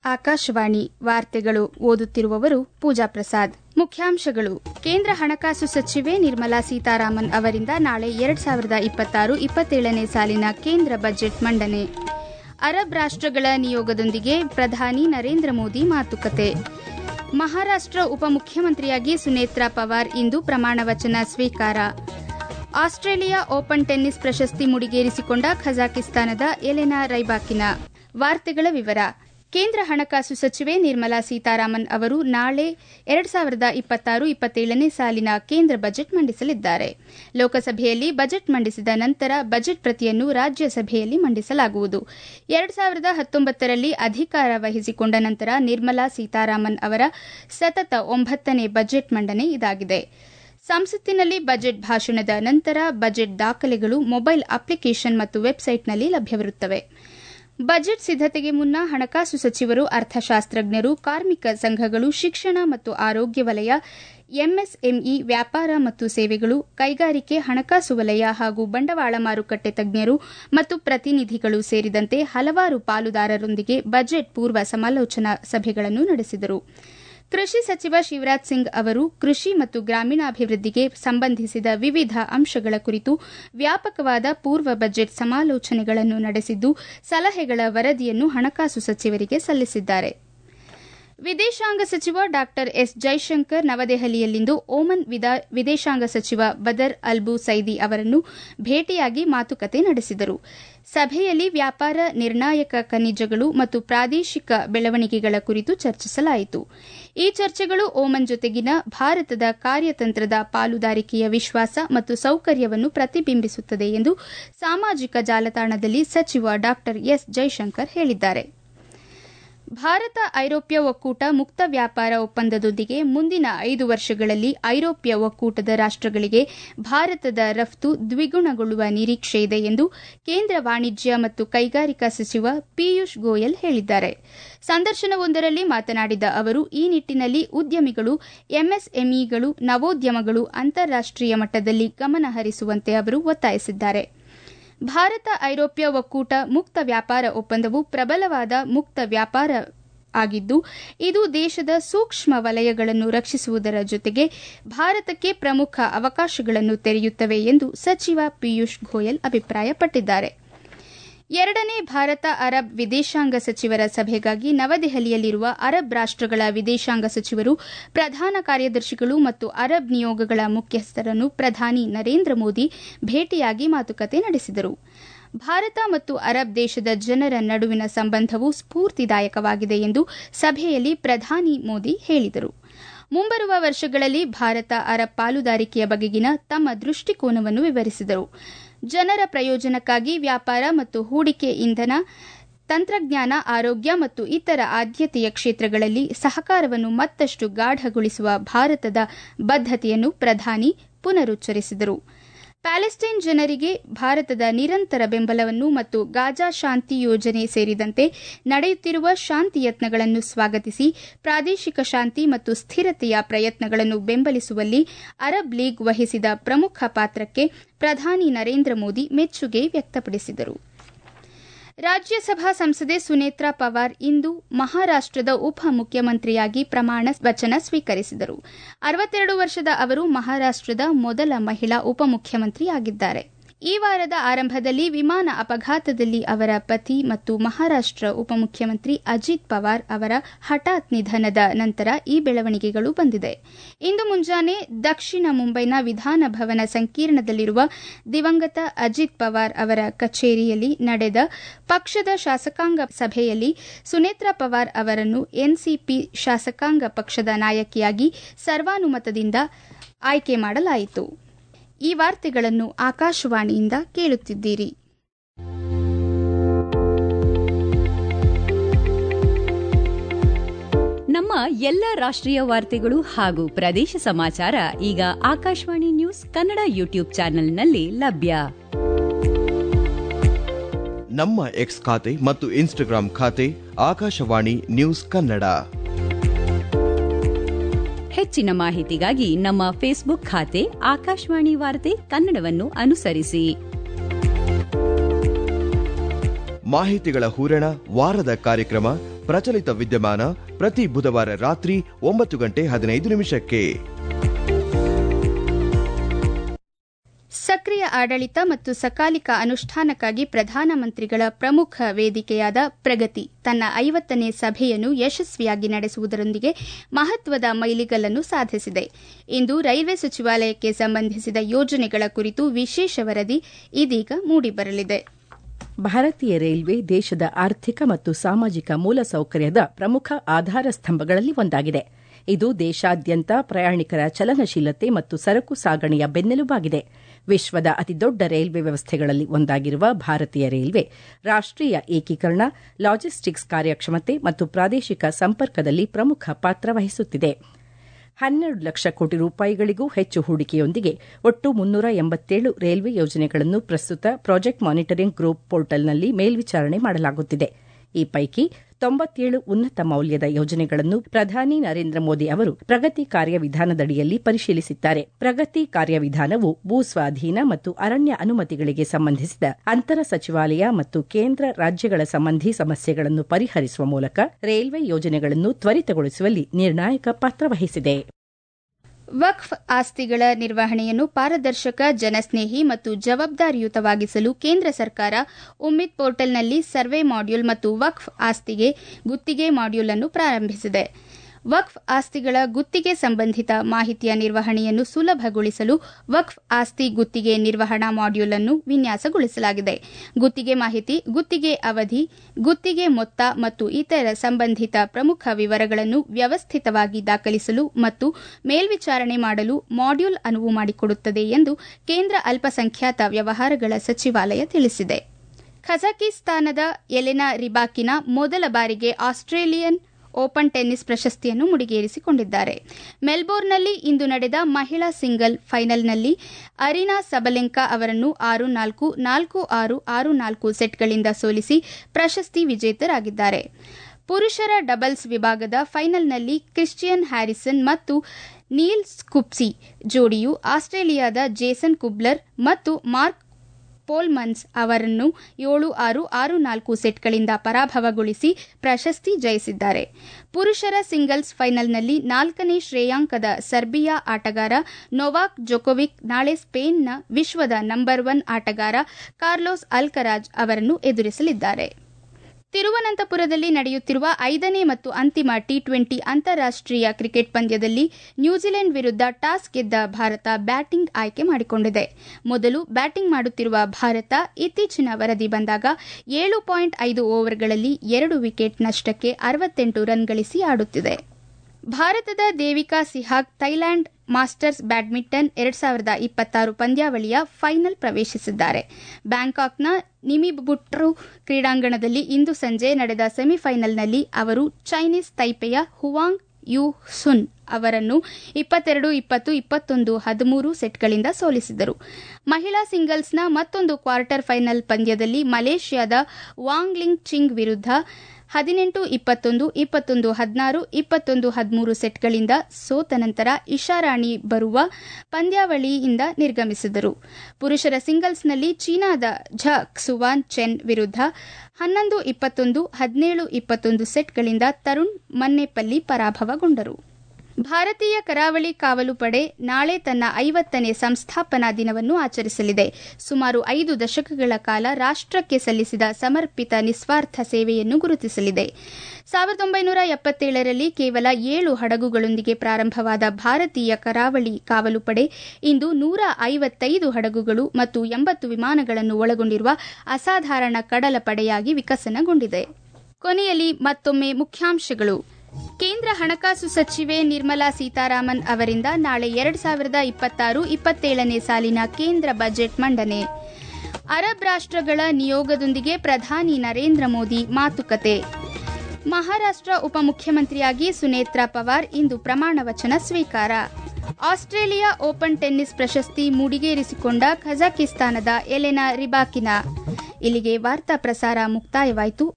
ಆಕಾಶವಾಣಿ ವಾರ್ತೆಗಳು ಓದುತ್ತಿರುವವರು ಪೂಜಾ ಪ್ರಸಾದ್ ಮುಖ್ಯಾಂಶಗಳು ಕೇಂದ್ರ ಹಣಕಾಸು ಸಚಿವೆ ನಿರ್ಮಲಾ ಸೀತಾರಾಮನ್ ಅವರಿಂದ ನಾಳೆ ಎರಡ್ ಸಾವಿರದ ಇಪ್ಪತ್ತಾರು ಇಪ್ಪತ್ತೇಳನೇ ಸಾಲಿನ ಕೇಂದ್ರ ಬಜೆಟ್ ಮಂಡನೆ ಅರಬ್ ರಾಷ್ಟಗಳ ನಿಯೋಗದೊಂದಿಗೆ ಪ್ರಧಾನಿ ನರೇಂದ್ರ ಮೋದಿ ಮಾತುಕತೆ ಮಹಾರಾಷ್ಟ ಉಪಮುಖ್ಯಮಂತ್ರಿಯಾಗಿ ಸುನೇತ್ರಾ ಪವಾರ್ ಇಂದು ಪ್ರಮಾಣವಚನ ಸ್ವೀಕಾರ ಆಸ್ಟ್ರೇಲಿಯಾ ಓಪನ್ ಟೆನ್ನಿಸ್ ಪ್ರಶಸ್ತಿ ಮುಡಿಗೇರಿಸಿಕೊಂಡ ಖಜಾಕಿಸ್ತಾನದ ಎಲೆನಾ ರೈಬಾಕಿನ ವಾರ್ತೆಗಳ ವಿವರ ಕೇಂದ್ರ ಹಣಕಾಸು ಸಚಿವೆ ನಿರ್ಮಲಾ ಸೀತಾರಾಮನ್ ಅವರು ನಾಳೆ ಎರಡ್ ಸಾವಿರದ ಇಪ್ಪತ್ತಾರು ಇಪ್ಪತ್ತೇಳನೇ ಸಾಲಿನ ಕೇಂದ್ರ ಬಜೆಟ್ ಮಂಡಿಸಲಿದ್ದಾರೆ ಲೋಕಸಭೆಯಲ್ಲಿ ಬಜೆಟ್ ಮಂಡಿಸಿದ ನಂತರ ಬಜೆಟ್ ಪ್ರತಿಯನ್ನು ರಾಜ್ಯಸಭೆಯಲ್ಲಿ ಮಂಡಿಸಲಾಗುವುದು ಎರಡ್ ಸಾವಿರದ ಹತ್ತೊಂಬತ್ತರಲ್ಲಿ ಅಧಿಕಾರ ವಹಿಸಿಕೊಂಡ ನಂತರ ನಿರ್ಮಲಾ ಸೀತಾರಾಮನ್ ಅವರ ಸತತ ಒಂಬತ್ತನೇ ಬಜೆಟ್ ಮಂಡನೆ ಇದಾಗಿದೆ ಸಂಸತ್ತಿನಲ್ಲಿ ಬಜೆಟ್ ಭಾಷಣದ ನಂತರ ಬಜೆಟ್ ದಾಖಲೆಗಳು ಮೊಬೈಲ್ ಅಪ್ಲಿಕೇಶನ್ ಮತ್ತು ವೆಬ್ಸೈಟ್ನಲ್ಲಿ ಲಭ್ಯವಿರುತ್ತವೆ ಬಜೆಟ್ ಸಿದ್ದತೆಗೆ ಮುನ್ನ ಹಣಕಾಸು ಸಚಿವರು ಅರ್ಥಶಾಸ್ತ್ರಜ್ಞರು ಕಾರ್ಮಿಕ ಸಂಘಗಳು ಶಿಕ್ಷಣ ಮತ್ತು ಆರೋಗ್ಯ ವಲಯ ಎಂಎಸ್ಎಂಇ ವ್ಯಾಪಾರ ಮತ್ತು ಸೇವೆಗಳು ಕೈಗಾರಿಕೆ ಹಣಕಾಸು ವಲಯ ಹಾಗೂ ಬಂಡವಾಳ ಮಾರುಕಟ್ಟೆ ತಜ್ಞರು ಮತ್ತು ಪ್ರತಿನಿಧಿಗಳು ಸೇರಿದಂತೆ ಹಲವಾರು ಪಾಲುದಾರರೊಂದಿಗೆ ಬಜೆಟ್ ಪೂರ್ವ ಸಮಾಲೋಚನಾ ಸಭೆಗಳನ್ನು ನಡೆಸಿದರು ಕೃಷಿ ಸಚಿವ ಶಿವರಾಜ್ ಸಿಂಗ್ ಅವರು ಕೃಷಿ ಮತ್ತು ಗ್ರಾಮೀಣಾಭಿವೃದ್ಧಿಗೆ ಸಂಬಂಧಿಸಿದ ವಿವಿಧ ಅಂಶಗಳ ಕುರಿತು ವ್ಯಾಪಕವಾದ ಪೂರ್ವ ಬಜೆಟ್ ಸಮಾಲೋಚನೆಗಳನ್ನು ನಡೆಸಿದ್ದು ಸಲಹೆಗಳ ವರದಿಯನ್ನು ಹಣಕಾಸು ಸಚಿವರಿಗೆ ಸಲ್ಲಿಸಿದ್ದಾರೆ ವಿದೇಶಾಂಗ ಸಚಿವ ಡಾ ಎಸ್ ಜೈಶಂಕರ್ ನವದೆಹಲಿಯಲ್ಲಿಂದು ಓಮನ್ ವಿದೇಶಾಂಗ ಸಚಿವ ಬದರ್ ಅಲ್ಬು ಸೈದಿ ಅವರನ್ನು ಭೇಟಿಯಾಗಿ ಮಾತುಕತೆ ನಡೆಸಿದರು ಸಭೆಯಲ್ಲಿ ವ್ಯಾಪಾರ ನಿರ್ಣಾಯಕ ಖನಿಜಗಳು ಮತ್ತು ಪ್ರಾದೇಶಿಕ ಬೆಳವಣಿಗೆಗಳ ಕುರಿತು ಚರ್ಚಿಸಲಾಯಿತು ಈ ಚರ್ಚೆಗಳು ಓಮನ್ ಜೊತೆಗಿನ ಭಾರತದ ಕಾರ್ಯತಂತ್ರದ ಪಾಲುದಾರಿಕೆಯ ವಿಶ್ವಾಸ ಮತ್ತು ಸೌಕರ್ಯವನ್ನು ಪ್ರತಿಬಿಂಬಿಸುತ್ತದೆ ಎಂದು ಸಾಮಾಜಿಕ ಜಾಲತಾಣದಲ್ಲಿ ಸಚಿವ ಡಾ ಎಸ್ ಜೈಶಂಕರ್ ಹೇಳಿದ್ದಾರೆ ಭಾರತ ಐರೋಪ್ಯ ಒಕ್ಕೂಟ ಮುಕ್ತ ವ್ಯಾಪಾರ ಒಪ್ಪಂದದೊಂದಿಗೆ ಮುಂದಿನ ಐದು ವರ್ಷಗಳಲ್ಲಿ ಐರೋಪ್ಯ ಒಕ್ಕೂಟದ ರಾಷ್ಟಗಳಿಗೆ ಭಾರತದ ರಫ್ತು ದ್ವಿಗುಣಗೊಳ್ಳುವ ನಿರೀಕ್ಷೆ ಇದೆ ಎಂದು ಕೇಂದ್ರ ವಾಣಿಜ್ಯ ಮತ್ತು ಕೈಗಾರಿಕಾ ಸಚಿವ ಪಿಯೂಷ್ ಗೋಯಲ್ ಹೇಳಿದ್ದಾರೆ ಸಂದರ್ಶನವೊಂದರಲ್ಲಿ ಮಾತನಾಡಿದ ಅವರು ಈ ನಿಟ್ಟಿನಲ್ಲಿ ಉದ್ಯಮಿಗಳು ಎಂಎಸ್ಎಂಇಗಳು ನವೋದ್ಯಮಗಳು ಅಂತಾರಾಷ್ಟೀಯ ಮಟ್ಟದಲ್ಲಿ ಗಮನ ಹರಿಸುವಂತೆ ಅವರು ಒತ್ತಾಯಿಸಿದ್ದಾರೆ ಭಾರತ ಐರೋಪ್ಯ ಒಕ್ಕೂಟ ಮುಕ್ತ ವ್ಯಾಪಾರ ಒಪ್ಪಂದವು ಪ್ರಬಲವಾದ ಮುಕ್ತ ವ್ಯಾಪಾರ ಆಗಿದ್ದು ಇದು ದೇಶದ ಸೂಕ್ಷ್ಮ ವಲಯಗಳನ್ನು ರಕ್ಷಿಸುವುದರ ಜೊತೆಗೆ ಭಾರತಕ್ಕೆ ಪ್ರಮುಖ ಅವಕಾಶಗಳನ್ನು ತೆರೆಯುತ್ತವೆ ಎಂದು ಸಚಿವ ಪಿಯೂಷ್ ಗೋಯಲ್ ಅಭಿಪ್ರಾಯಪಟ್ಟಿದ್ದಾರೆ ಎರಡನೇ ಭಾರತ ಅರಬ್ ವಿದೇಶಾಂಗ ಸಚಿವರ ಸಭೆಗಾಗಿ ನವದೆಹಲಿಯಲ್ಲಿರುವ ಅರಬ್ ರಾಷ್ಟಗಳ ವಿದೇಶಾಂಗ ಸಚಿವರು ಪ್ರಧಾನ ಕಾರ್ಯದರ್ಶಿಗಳು ಮತ್ತು ಅರಬ್ ನಿಯೋಗಗಳ ಮುಖ್ಯಸ್ಥರನ್ನು ಪ್ರಧಾನಿ ನರೇಂದ್ರ ಮೋದಿ ಭೇಟಿಯಾಗಿ ಮಾತುಕತೆ ನಡೆಸಿದರು ಭಾರತ ಮತ್ತು ಅರಬ್ ದೇಶದ ಜನರ ನಡುವಿನ ಸಂಬಂಧವು ಸ್ಫೂರ್ತಿದಾಯಕವಾಗಿದೆ ಎಂದು ಸಭೆಯಲ್ಲಿ ಪ್ರಧಾನಿ ಮೋದಿ ಹೇಳಿದರು ಮುಂಬರುವ ವರ್ಷಗಳಲ್ಲಿ ಭಾರತ ಅರಬ್ ಪಾಲುದಾರಿಕೆಯ ಬಗೆಗಿನ ತಮ್ಮ ದೃಷ್ಟಿಕೋನವನ್ನು ವಿವರಿಸಿದರು ಜನರ ಪ್ರಯೋಜನಕ್ಕಾಗಿ ವ್ಯಾಪಾರ ಮತ್ತು ಹೂಡಿಕೆ ಇಂಧನ ತಂತ್ರಜ್ಞಾನ ಆರೋಗ್ಯ ಮತ್ತು ಇತರ ಆದ್ಯತೆಯ ಕ್ಷೇತ್ರಗಳಲ್ಲಿ ಸಹಕಾರವನ್ನು ಮತ್ತಷ್ಟು ಗಾಢಗೊಳಿಸುವ ಭಾರತದ ಬದ್ದತೆಯನ್ನು ಪ್ರಧಾನಿ ಪುನರುಚ್ಚರಿಸಿದರು ಪ್ಯಾಲೆಸ್ಟೈನ್ ಜನರಿಗೆ ಭಾರತದ ನಿರಂತರ ಬೆಂಬಲವನ್ನು ಮತ್ತು ಗಾಜಾ ಶಾಂತಿ ಯೋಜನೆ ಸೇರಿದಂತೆ ನಡೆಯುತ್ತಿರುವ ಶಾಂತಿ ಯತ್ನಗಳನ್ನು ಸ್ವಾಗತಿಸಿ ಪ್ರಾದೇಶಿಕ ಶಾಂತಿ ಮತ್ತು ಸ್ಥಿರತೆಯ ಪ್ರಯತ್ನಗಳನ್ನು ಬೆಂಬಲಿಸುವಲ್ಲಿ ಅರಬ್ ಲೀಗ್ ವಹಿಸಿದ ಪ್ರಮುಖ ಪಾತ್ರಕ್ಕೆ ಪ್ರಧಾನಿ ನರೇಂದ್ರ ಮೋದಿ ಮೆಚ್ಚುಗೆ ವ್ಯಕ್ತಪಡಿಸಿದರು ರಾಜ್ಯಸಭಾ ಸಂಸದೆ ಸುನೇತ್ರಾ ಪವಾರ್ ಇಂದು ಮಹಾರಾಷ್ಟದ ಉಪ ಮುಖ್ಯಮಂತ್ರಿಯಾಗಿ ಪ್ರಮಾಣ ವಚನ ಸ್ವೀಕರಿಸಿದರು ಅರವತ್ತೆರಡು ವರ್ಷದ ಅವರು ಮಹಾರಾಷ್ಟದ ಮೊದಲ ಮಹಿಳಾ ಉಪಮುಖ್ಯಮಂತ್ರಿಯಾಗಿದ್ದಾರೆ ಈ ವಾರದ ಆರಂಭದಲ್ಲಿ ವಿಮಾನ ಅಪಘಾತದಲ್ಲಿ ಅವರ ಪತಿ ಮತ್ತು ಮಹಾರಾಷ್ಟ ಉಪಮುಖ್ಯಮಂತ್ರಿ ಅಜಿತ್ ಪವಾರ್ ಅವರ ಹಠಾತ್ ನಿಧನದ ನಂತರ ಈ ಬೆಳವಣಿಗೆಗಳು ಬಂದಿದೆ ಇಂದು ಮುಂಜಾನೆ ದಕ್ಷಿಣ ಮುಂಬೈನ ವಿಧಾನಭವನ ಸಂಕೀರ್ಣದಲ್ಲಿರುವ ದಿವಂಗತ ಅಜಿತ್ ಪವಾರ್ ಅವರ ಕಚೇರಿಯಲ್ಲಿ ನಡೆದ ಪಕ್ಷದ ಶಾಸಕಾಂಗ ಸಭೆಯಲ್ಲಿ ಸುನೇತ್ರಾ ಪವಾರ್ ಅವರನ್ನು ಎನ್ಸಿಪಿ ಶಾಸಕಾಂಗ ಪಕ್ಷದ ನಾಯಕಿಯಾಗಿ ಸರ್ವಾನುಮತದಿಂದ ಆಯ್ಕೆ ಮಾಡಲಾಯಿತು ಈ ವಾರ್ತೆಗಳನ್ನು ಆಕಾಶವಾಣಿಯಿಂದ ಕೇಳುತ್ತಿದ್ದೀರಿ ನಮ್ಮ ಎಲ್ಲ ರಾಷ್ಟ್ರೀಯ ವಾರ್ತೆಗಳು ಹಾಗೂ ಪ್ರದೇಶ ಸಮಾಚಾರ ಈಗ ಆಕಾಶವಾಣಿ ನ್ಯೂಸ್ ಕನ್ನಡ ಯೂಟ್ಯೂಬ್ ಚಾನೆಲ್ನಲ್ಲಿ ಲಭ್ಯ ನಮ್ಮ ಎಕ್ಸ್ ಖಾತೆ ಮತ್ತು ಇನ್ಸ್ಟಾಗ್ರಾಂ ಖಾತೆ ಆಕಾಶವಾಣಿ ನ್ಯೂಸ್ ಕನ್ನಡ ಹೆಚ್ಚಿನ ಮಾಹಿತಿಗಾಗಿ ನಮ್ಮ ಫೇಸ್ಬುಕ್ ಖಾತೆ ಆಕಾಶವಾಣಿ ವಾರ್ತೆ ಕನ್ನಡವನ್ನು ಅನುಸರಿಸಿ ಮಾಹಿತಿಗಳ ಹೂರಣ ವಾರದ ಕಾರ್ಯಕ್ರಮ ಪ್ರಚಲಿತ ವಿದ್ಯಮಾನ ಪ್ರತಿ ಬುಧವಾರ ರಾತ್ರಿ ಒಂಬತ್ತು ಗಂಟೆ ಹದಿನೈದು ನಿಮಿಷಕ್ಕೆ ಸಕ್ರಿಯ ಆಡಳಿತ ಮತ್ತು ಸಕಾಲಿಕ ಅನುಷ್ಠಾನಕ್ಕಾಗಿ ಪ್ರಧಾನಮಂತ್ರಿಗಳ ಪ್ರಮುಖ ವೇದಿಕೆಯಾದ ಪ್ರಗತಿ ತನ್ನ ಐವತ್ತನೇ ಸಭೆಯನ್ನು ಯಶಸ್ವಿಯಾಗಿ ನಡೆಸುವುದರೊಂದಿಗೆ ಮಹತ್ವದ ಮೈಲಿಗಲ್ಲನ್ನು ಸಾಧಿಸಿದೆ ಇಂದು ರೈಲ್ವೆ ಸಚಿವಾಲಯಕ್ಕೆ ಸಂಬಂಧಿಸಿದ ಯೋಜನೆಗಳ ಕುರಿತು ವಿಶೇಷ ವರದಿ ಇದೀಗ ಮೂಡಿಬರಲಿದೆ ಭಾರತೀಯ ರೈಲ್ವೆ ದೇಶದ ಆರ್ಥಿಕ ಮತ್ತು ಸಾಮಾಜಿಕ ಮೂಲಸೌಕರ್ಯದ ಪ್ರಮುಖ ಆಧಾರ ಸ್ತಂಭಗಳಲ್ಲಿ ಒಂದಾಗಿದೆ ಇದು ದೇಶಾದ್ಯಂತ ಪ್ರಯಾಣಿಕರ ಚಲನಶೀಲತೆ ಮತ್ತು ಸರಕು ಸಾಗಣೆಯ ಬೆನ್ನೆಲುಬಾಗಿದೆ ವಿಶ್ವದ ಅತಿದೊಡ್ಡ ರೈಲ್ವೆ ವ್ಯವಸ್ಥೆಗಳಲ್ಲಿ ಒಂದಾಗಿರುವ ಭಾರತೀಯ ರೈಲ್ವೆ ರಾಷ್ಟೀಯ ಏಕೀಕರಣ ಲಾಜಿಸ್ಟಿಕ್ಸ್ ಕಾರ್ಯಕ್ಷಮತೆ ಮತ್ತು ಪ್ರಾದೇಶಿಕ ಸಂಪರ್ಕದಲ್ಲಿ ಪ್ರಮುಖ ಪಾತ್ರ ವಹಿಸುತ್ತಿದೆ ಹನ್ನೆರಡು ಲಕ್ಷ ಕೋಟಿ ರೂಪಾಯಿಗಳಿಗೂ ಹೆಚ್ಚು ಹೂಡಿಕೆಯೊಂದಿಗೆ ಒಟ್ಟು ಮುನ್ನೂರ ಎಂಬತ್ತೇಳು ರೈಲ್ವೆ ಯೋಜನೆಗಳನ್ನು ಪ್ರಸ್ತುತ ಪ್ರಾಜೆಕ್ಟ್ ಮಾನಿಟರಿಂಗ್ ಗ್ರೂಪ್ ಪೋರ್ಟಲ್ನಲ್ಲಿ ಮೇಲ್ವಿಚಾರಣೆ ಮಾಡಲಾಗುತ್ತಿದೆ ಈ ಪೈಕಿ ತೊಂಬತ್ತೇಳು ಉನ್ನತ ಮೌಲ್ಯದ ಯೋಜನೆಗಳನ್ನು ಪ್ರಧಾನಿ ನರೇಂದ್ರ ಮೋದಿ ಅವರು ಪ್ರಗತಿ ಕಾರ್ಯವಿಧಾನದಡಿಯಲ್ಲಿ ಪರಿಶೀಲಿಸಿದ್ದಾರೆ ಪ್ರಗತಿ ಕಾರ್ಯವಿಧಾನವು ಭೂ ಸ್ವಾಧೀನ ಮತ್ತು ಅರಣ್ಯ ಅನುಮತಿಗಳಿಗೆ ಸಂಬಂಧಿಸಿದ ಅಂತರ ಸಚಿವಾಲಯ ಮತ್ತು ಕೇಂದ್ರ ರಾಜ್ಯಗಳ ಸಂಬಂಧಿ ಸಮಸ್ಯೆಗಳನ್ನು ಪರಿಹರಿಸುವ ಮೂಲಕ ರೈಲ್ವೆ ಯೋಜನೆಗಳನ್ನು ತ್ವರಿತಗೊಳಿಸುವಲ್ಲಿ ನಿರ್ಣಾಯಕ ಪಾತ್ರ ವಹಿಸಿದೆ ವಕ್ಫ್ ಆಸ್ತಿಗಳ ನಿರ್ವಹಣೆಯನ್ನು ಪಾರದರ್ಶಕ ಜನಸ್ನೇಹಿ ಮತ್ತು ಜವಾಬ್ದಾರಿಯುತವಾಗಿಸಲು ಕೇಂದ್ರ ಸರ್ಕಾರ ಉಮ್ಮಿದ್ ಪೋರ್ಟಲ್ನಲ್ಲಿ ಸರ್ವೆ ಮಾಡ್ಯೂಲ್ ಮತ್ತು ವಕ್ಫ್ ಆಸ್ತಿಗೆ ಗುತ್ತಿಗೆ ಮಾಡ್ಯೂಲ್ ಅನ್ನು ಪ್ರಾರಂಭಿಸಿದೆ ವಕ್ಫ್ ಆಸ್ತಿಗಳ ಗುತ್ತಿಗೆ ಸಂಬಂಧಿತ ಮಾಹಿತಿಯ ನಿರ್ವಹಣೆಯನ್ನು ಸುಲಭಗೊಳಿಸಲು ವಕ್ಫ್ ಆಸ್ತಿ ಗುತ್ತಿಗೆ ನಿರ್ವಹಣಾ ಮಾಡ್ಯೂಲ್ ಅನ್ನು ವಿನ್ಯಾಸಗೊಳಿಸಲಾಗಿದೆ ಗುತ್ತಿಗೆ ಮಾಹಿತಿ ಗುತ್ತಿಗೆ ಅವಧಿ ಗುತ್ತಿಗೆ ಮೊತ್ತ ಮತ್ತು ಇತರ ಸಂಬಂಧಿತ ಪ್ರಮುಖ ವಿವರಗಳನ್ನು ವ್ಯವಸ್ಥಿತವಾಗಿ ದಾಖಲಿಸಲು ಮತ್ತು ಮೇಲ್ವಿಚಾರಣೆ ಮಾಡಲು ಮಾಡ್ಯೂಲ್ ಅನುವು ಮಾಡಿಕೊಡುತ್ತದೆ ಎಂದು ಕೇಂದ್ರ ಅಲ್ಪಸಂಖ್ಯಾತ ವ್ಯವಹಾರಗಳ ಸಚಿವಾಲಯ ತಿಳಿಸಿದೆ ಖಜಕಿಸ್ತಾನದ ಎಲೆನಾ ರಿಬಾಕಿನ ಮೊದಲ ಬಾರಿಗೆ ಆಸ್ಟ್ರೇಲಿಯನ್ ಓಪನ್ ಟೆನ್ನಿಸ್ ಪ್ರಶಸ್ತಿಯನ್ನು ಮುಡಿಗೇರಿಸಿಕೊಂಡಿದ್ದಾರೆ ಮೆಲ್ಬೋರ್ನ್ನಲ್ಲಿ ಇಂದು ನಡೆದ ಮಹಿಳಾ ಸಿಂಗಲ್ ಫೈನಲ್ನಲ್ಲಿ ಅರಿನಾ ಸಬಲೆಂಕಾ ಅವರನ್ನು ಆರು ನಾಲ್ಕು ನಾಲ್ಕು ಆರು ಆರು ನಾಲ್ಕು ಸೆಟ್ಗಳಿಂದ ಸೋಲಿಸಿ ಪ್ರಶಸ್ತಿ ವಿಜೇತರಾಗಿದ್ದಾರೆ ಪುರುಷರ ಡಬಲ್ಸ್ ವಿಭಾಗದ ಫೈನಲ್ನಲ್ಲಿ ಕ್ರಿಸ್ಟಿಯನ್ ಹ್ಯಾರಿಸನ್ ಮತ್ತು ನೀಲ್ ಸ್ಕುಪ್ಸಿ ಜೋಡಿಯು ಆಸ್ಟ್ರೇಲಿಯಾದ ಜೇಸನ್ ಕುಬ್ಲರ್ ಮತ್ತು ಮಾರ್ಕ್ ಪೋಲ್ಮನ್ಸ್ ಅವರನ್ನು ಏಳು ಆರು ಆರು ನಾಲ್ಕು ಸೆಟ್ಗಳಿಂದ ಪರಾಭವಗೊಳಿಸಿ ಪ್ರಶಸ್ತಿ ಜಯಿಸಿದ್ದಾರೆ ಪುರುಷರ ಸಿಂಗಲ್ಸ್ ಫೈನಲ್ನಲ್ಲಿ ನಾಲ್ಕನೇ ಶ್ರೇಯಾಂಕದ ಸರ್ಬಿಯಾ ಆಟಗಾರ ನೊವಾಕ್ ಜೊಕೊವಿಕ್ ನಾಳೆ ಸ್ಪೇನ್ನ ವಿಶ್ವದ ನಂಬರ್ ಒನ್ ಆಟಗಾರ ಕಾರ್ಲೋಸ್ ಅಲ್ಕರಾಜ್ ಅವರನ್ನು ಎದುರಿಸಲಿದ್ದಾರೆ ತಿರುವನಂತಪುರದಲ್ಲಿ ನಡೆಯುತ್ತಿರುವ ಐದನೇ ಮತ್ತು ಅಂತಿಮ ಟಿ ಟ್ವೆಂಟಿ ಅಂತಾರಾಷ್ಟೀಯ ಕ್ರಿಕೆಟ್ ಪಂದ್ಯದಲ್ಲಿ ನ್ಯೂಜಿಲೆಂಡ್ ವಿರುದ್ಧ ಟಾಸ್ ಗೆದ್ದ ಭಾರತ ಬ್ಯಾಟಿಂಗ್ ಆಯ್ಕೆ ಮಾಡಿಕೊಂಡಿದೆ ಮೊದಲು ಬ್ಯಾಟಿಂಗ್ ಮಾಡುತ್ತಿರುವ ಭಾರತ ಇತ್ತೀಚಿನ ವರದಿ ಬಂದಾಗ ಏಳು ಪಾಯಿಂಟ್ ಐದು ಓವರ್ಗಳಲ್ಲಿ ಎರಡು ವಿಕೆಟ್ ನಷ್ಟಕ್ಕೆ ಅರವತ್ತೆಂಟು ರನ್ ಗಳಿಸಿ ಆಡುತ್ತಿದೆ ಭಾರತದ Devika Sihag Thailand Masters badminton ಎರಡ್ ಸಾವಿರದ ಇಪ್ಪತ್ತಾರು ಪಂದ್ಯಾವಳಿಯ ಫೈನಲ್ ಪ್ರವೇಶಿಸಿದ್ದಾರೆ ಬ್ಯಾಂಕಾಕ್ನ ನಿಮಿಬುಟ್ರು ಕ್ರೀಡಾಂಗಣದಲ್ಲಿ ಇಂದು ಸಂಜೆ ನಡೆದ ಸೆಮಿಫೈನಲ್ನಲ್ಲಿ ಅವರು ಚೈನೀಸ್ ತೈಪೆಯ ಹುವಾಂಗ್ ಯು ಸುನ್ ಅವರನ್ನು ಇಪ್ಪತ್ತೆರಡು ಇಪ್ಪತ್ತು ಇಪ್ಪತ್ತೊಂದು ಹದಿಮೂರು ಸೆಟ್ಗಳಿಂದ ಸೋಲಿಸಿದರು ಮಹಿಳಾ ಸಿಂಗಲ್ಸ್ನ ಮತ್ತೊಂದು ಕ್ವಾರ್ಟರ್ ಫೈನಲ್ ಪಂದ್ಯದಲ್ಲಿ ಮಲೇಷ್ಯಾದ ವಾಂಗ್ಲಿಂಗ್ ಚಿಂಗ್ ವಿರುದ್ಧ ಹದಿನೆಂಟು ಇಪ್ಪತ್ತೊಂದು ಇಪ್ಪತ್ತೊಂದು ಹದಿನಾರು ಇಪ್ಪತ್ತೊಂದು ಹದಿಮೂರು ಸೆಟ್ಗಳಿಂದ ಸೋತ ನಂತರ ಇಶಾರಾಣಿ ಬರುವ ಪಂದ್ಯಾವಳಿಯಿಂದ ನಿರ್ಗಮಿಸಿದರು ಪುರುಷರ ಸಿಂಗಲ್ಸ್ನಲ್ಲಿ ಚೀನಾದ ಝ ಕ್ಸುವಾನ್ ಚೆನ್ ವಿರುದ್ಧ ಹನ್ನೊಂದು ಇಪ್ಪತ್ತೊಂದು ಹದಿನೇಳು ಇಪ್ಪತ್ತೊಂದು ಸೆಟ್ಗಳಿಂದ ತರುಣ್ ಮನ್ನೆಪಲ್ಲಿ ಪರಾಭವಗೊಂಡರು ಭಾರತೀಯ ಕರಾವಳಿ ಕಾವಲು ಪಡೆ ನಾಳೆ ತನ್ನ ಐವತ್ತನೇ ಸಂಸ್ಥಾಪನಾ ದಿನವನ್ನು ಆಚರಿಸಲಿದೆ ಸುಮಾರು ಐದು ದಶಕಗಳ ಕಾಲ ರಾಷ್ಟಕ್ಕೆ ಸಲ್ಲಿಸಿದ ಸಮರ್ಪಿತ ನಿಸ್ವಾರ್ಥ ಸೇವೆಯನ್ನು ಗುರುತಿಸಲಿದೆ ಸಾವಿರದ ಒಂಬೈನೂರ ಎಪ್ಪತ್ತೇಳರಲ್ಲಿ ಕೇವಲ ಏಳು ಹಡಗುಗಳೊಂದಿಗೆ ಪ್ರಾರಂಭವಾದ ಭಾರತೀಯ ಕರಾವಳಿ ಕಾವಲು ಪಡೆ ಇಂದು ನೂರ ಐವತ್ತೈದು ಹಡಗುಗಳು ಮತ್ತು ಎಂಬತ್ತು ವಿಮಾನಗಳನ್ನು ಒಳಗೊಂಡಿರುವ ಅಸಾಧಾರಣ ಕಡಲ ಪಡೆಯಾಗಿ ವಿಕಸನಗೊಂಡಿದೆ ಕೊನೆಯಲ್ಲಿ ಮತ್ತೊಮ್ಮೆ ಮುಖ್ಯಾಂಶಗಳು ಕೇಂದ್ರ ಹಣಕಾಸು ಸಚಿವೆ ನಿರ್ಮಲಾ ಸೀತಾರಾಮನ್ ಅವರಿಂದ ನಾಳೆ ಎರಡು ಸಾವಿರದ ಇಪ್ಪತ್ತಾರು ಇಪ್ಪತ್ತೇಳನೇ ಸಾಲಿನ ಕೇಂದ್ರ ಬಜೆಟ್ ಮಂಡನೆ ಅರಬ್ ರಾಷ್ಟ್ರಗಳ ನಿಯೋಗದೊಂದಿಗೆ ಪ್ರಧಾನಿ ನರೇಂದ್ರ ಮೋದಿ ಮಾತುಕತೆ ಮಹಾರಾಷ್ಟ್ರ ಉಪಮುಖ್ಯಮಂತ್ರಿಯಾಗಿ ಸುನೇತ್ರಾ ಪವಾರ್ ಇಂದು ಪ್ರಮಾಣ ವಚನ ಸ್ವೀಕಾರ ಆಸ್ಟ್ರೇಲಿಯಾ ಓಪನ್ ಟೆನ್ನಿಸ್ ಪ್ರಶಸ್ತಿ ಮುಡಿಗೇರಿಸಿಕೊಂಡ ಕಜಕಿಸ್ತಾನದ ಎಲೆನಾ ರಿಬಾಕಿನಾ ಇಲ್ಲಿಗೆ ವಾರ್ತಾ ಪ್ರಸಾರ ಮುಕ್ತಾಯವಾಯಿತು